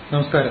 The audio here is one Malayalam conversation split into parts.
നമസ്കാരം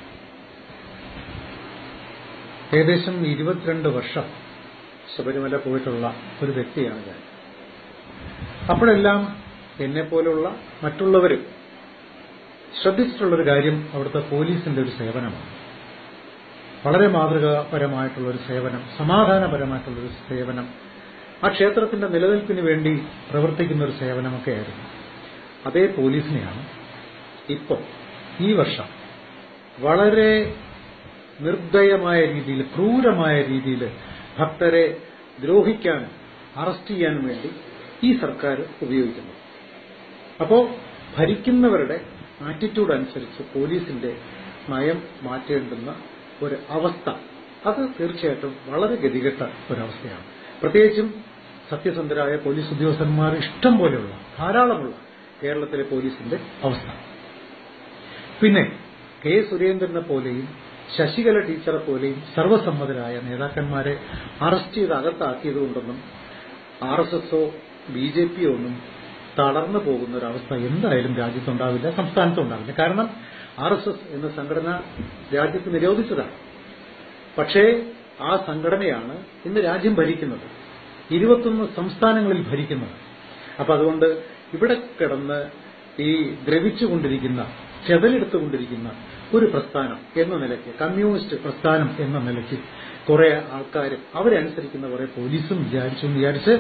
ഏകദേശം ഇരുപത്തിരണ്ട് വർഷം ശബരിമല പോയിട്ടുള്ള ഒരു വ്യക്തിയാണ് ഞാൻ അപ്പോഴെല്ലാം എന്നെ പോലുള്ള മറ്റുള്ളവരും ശ്രദ്ധിച്ചിട്ടുള്ളൊരു കാര്യം അവിടുത്തെ പോലീസിന്റെ ഒരു സേവനമാണ് വളരെ മാതൃകാപരമായിട്ടുള്ള ഒരു സേവനം സമാധാനപരമായിട്ടുള്ള ഒരു സേവനം ആ ക്ഷേത്രത്തിന്റെ നിലനിൽപ്പിന് വേണ്ടി പ്രവർത്തിക്കുന്ന ഒരു സേവനമൊക്കെ ആയിരുന്നു അതേ പോലീസിനെയാണ് ഇപ്പോൾ ഈ വർഷം വളരെ നിർദ്ദയമായ രീതിയിൽ ക്രൂരമായ രീതിയിൽ ഭക്തരെ ദ്രോഹിക്കാനും അറസ്റ്റ് ചെയ്യാനും വേണ്ടി ഈ സർക്കാർ ഉപയോഗിക്കുന്നു അപ്പോ ഭരിക്കുന്നവരുടെ ആറ്റിറ്റ്യൂഡ് അനുസരിച്ച് പോലീസിന്റെ നയം മാറ്റേണ്ടുന്ന ഒരു അവസ്ഥ അത് തീർച്ചയായിട്ടും വളരെ ഗതികെട്ട ഒരവസ്ഥയാണ് പ്രത്യേകിച്ചും സത്യസന്ധരായ പോലീസ് ഉദ്യോഗസ്ഥന്മാർ ഇഷ്ടം പോലെയുള്ള ധാരാളമുള്ള കേരളത്തിലെ പോലീസിന്റെ അവസ്ഥ പിന്നെ കെ സുരേന്ദ്രനെ പോലെയും ശശികല ടീച്ചറെ പോലെയും സർവസമ്മതരായ നേതാക്കന്മാരെ അറസ്റ്റ് ചെയ്ത് അകത്താക്കിയതുകൊണ്ടൊന്നും ആർ എസ് എസോ ബി ജെ പിയോ ഒന്നും തളർന്നു പോകുന്ന ഒരവസ്ഥ എന്തായാലും രാജ്യത്തുണ്ടാവില്ല സംസ്ഥാനത്തുണ്ടാവില്ല കാരണം ആർ എസ് എസ് എന്ന സംഘടന രാജ്യത്ത് നിരോധിച്ചതാണ് പക്ഷേ ആ സംഘടനയാണ് ഇന്ന് രാജ്യം ഭരിക്കുന്നത് ഇരുപത്തൊന്ന് സംസ്ഥാനങ്ങളിൽ ഭരിക്കുന്നത് അപ്പൊ അതുകൊണ്ട് ഇവിടെ കിടന്ന് ഈ ദ്രവിച്ചുകൊണ്ടിരിക്കുന്ന ചെതലെടുത്തുകൊണ്ടിരിക്കുന്ന ഒരു പ്രസ്ഥാനം എന്ന നിലയ്ക്ക് കമ്മ്യൂണിസ്റ്റ് പ്രസ്ഥാനം എന്ന നിലയ്ക്ക് കുറെ ആൾക്കാരും അവരെ അനുസരിക്കുന്ന കുറെ പോലീസും വിചാരിച്ചു വിചാരിച്ച്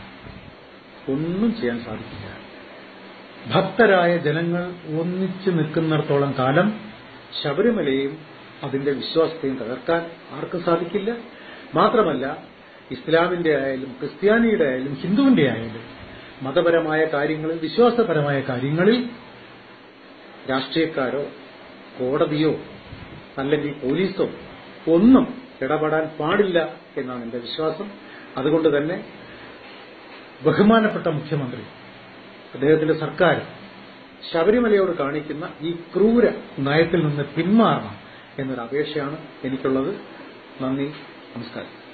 ഒന്നും ചെയ്യാൻ സാധിക്കില്ല ഭക്തരായ ജനങ്ങൾ ഒന്നിച്ചു നിൽക്കുന്നിടത്തോളം കാലം ശബരിമലയും അതിന്റെ വിശ്വാസത്തെയും തകർക്കാൻ ആർക്കും സാധിക്കില്ല മാത്രമല്ല ഇസ്ലാമിന്റെ ആയാലും ക്രിസ്ത്യാനിയുടെ ആയാലും ഹിന്ദുവിന്റെ ആയാലും മതപരമായ കാര്യങ്ങളിൽ വിശ്വാസപരമായ കാര്യങ്ങളിൽ രാഷ്ട്രീയക്കാരോ കോടതിയോ അല്ലെങ്കിൽ പോലീസോ ഒന്നും ഇടപെടാൻ പാടില്ല എന്നാണ് എന്റെ വിശ്വാസം അതുകൊണ്ട് തന്നെ ബഹുമാനപ്പെട്ട മുഖ്യമന്ത്രി അദ്ദേഹത്തിന്റെ സർക്കാർ ശബരിമലയോട് കാണിക്കുന്ന ഈ ക്രൂര നയത്തിൽ നിന്ന് പിന്മാറണം എന്നൊരു അപേക്ഷയാണ് എനിക്കുള്ളത് നന്ദി നമസ്കാരം